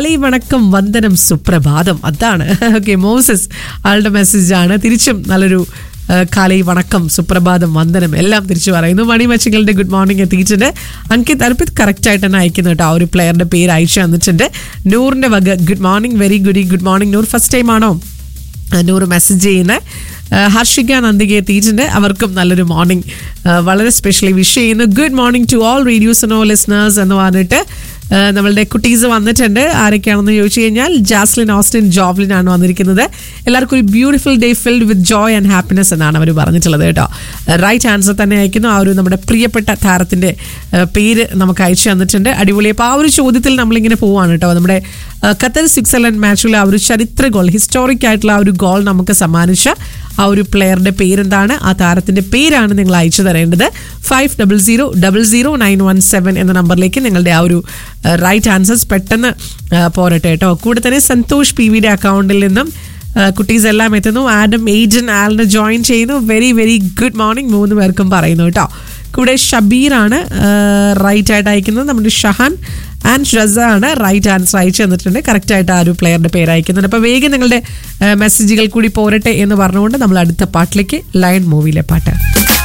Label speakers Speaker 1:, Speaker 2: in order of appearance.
Speaker 1: കാലി വണക്കം വന്ദനം സുപ്രഭാതം അതാണ് ഓക്കെ മോസസ് ആളുടെ മെസ്സേജാണ് തിരിച്ചും നല്ലൊരു ആ, കാലി വണക്കം സുപ്രഭാതം വന്ദനം എല്ലാം തിരിച്ചു പറയുന്നു മണി മച്ചിങ്ങളുടെ ഗുഡ് മോർണിംഗ് എത്തിയിട്ടുണ്ട് അങ്കിത് അർപ്പിത് കറക്റ്റ് ആയിട്ട് തന്നെ അയക്കുന്നു കേട്ടോ ആ ഒരു പ്ലെയറിന്റെ പേര് അയച്ചു തന്നിട്ടുണ്ട് നൂറിന്റെ വക good morning very good good morning Noor first time ആണോ നൂറ് മെസ്സേജ് ചെയ്യുന്ന ഹർഷിക നന്ദിക എത്തിയിട്ടുണ്ട് അവർക്കും നല്ലൊരു മോർണിംഗ് വളരെ സ്പെഷ്യലി വിഷ് ചെയ്യുന്നു good morning to all radios no listeners എന്ന് പറഞ്ഞിട്ട് ആ, നമ്മളുടെ കുട്ടീസ് വന്നിട്ടുണ്ട് ആരൊക്കെയാണെന്ന് ചോദിച്ചു കഴിഞ്ഞാൽ ജാസ്ലിൻ ഓസ്റ്റിൻ ജോവ്ലിൻ ആണ് വന്നിരിക്കുന്നത് എല്ലാവർക്കും ഒരു beautiful day filled with joy and happiness എന്നാണ് അവർ പറഞ്ഞിട്ടുള്ളത് കേട്ടോ റൈറ്റ് ആൻസർ തന്നെ അയക്കുന്നു ആ ഒരു നമ്മുടെ പ്രിയപ്പെട്ട താരത്തിന്റെ ആ, പേര് നമുക്ക് അയച്ചു തന്നിട്ടുണ്ട് അടിപൊളി അപ്പോൾ ആ ഒരു ചോദ്യത്തിൽ നമ്മളിങ്ങനെ പോവാണ് കേട്ടോ നമ്മുടെ ആ, ഖത്തർ സ്വിറ്റ്സർലൻഡ് മാച്ചിലെ ആ ഒരു ചരിത്ര ഗോൾ ഹിസ്റ്റോറിക് ആയിട്ടുള്ള ആ ഒരു ഗോൾ നമുക്ക് സമ്മാനിച്ച ആ ഒരു പ്ലെയറുടെ പേരെന്താണ് ആ താരത്തിന്റെ പേരാണ് നിങ്ങൾ അയച്ചു തരേണ്ടത് five double zero double zero nine one seven എന്ന നമ്പറിലേക്ക് നിങ്ങളുടെ ആ ഒരു റൈറ്റ് ആൻസേഴ്സ് പെട്ടെന്ന് ആ, പോരട്ടെ കേട്ടോ കൂടെ തന്നെ സന്തോഷ് പി വിയുടെ അക്കൗണ്ടിൽ നിന്നും കുട്ടീസ് എല്ലാം എത്തുന്നു ആഡം ഏജൻ ആലിനെ ജോയിൻ ചെയ്യുന്നു വെരി വെരി ഗുഡ് മോർണിംഗ് മൂന്ന് പേർക്കും പറയുന്നു കേട്ടോ കൂടെ ഷബീറാണ് റൈറ്റ് ആയിട്ട് അയക്കുന്നത് നമ്മുടെ ഷഹാൻ ആൻഡ് ഷസ ആണ് റൈറ്റ് ആൻസർ അയച്ചു തന്നിട്ടുണ്ട് കറക്റ്റ് ആയിട്ട് ആ ഒരു പ്ലെയറിന്റെ പേര് അയക്കുന്നുണ്ട് അപ്പോൾ വേഗം നിങ്ങളുടെ മെസ്സേജുകൾ കൂടി പോരട്ടെ എന്ന് പറഞ്ഞുകൊണ്ട് നമ്മൾ അടുത്ത പാട്ടിലേക്ക് ലയൺ മൂവിയിലെ പാട്ട്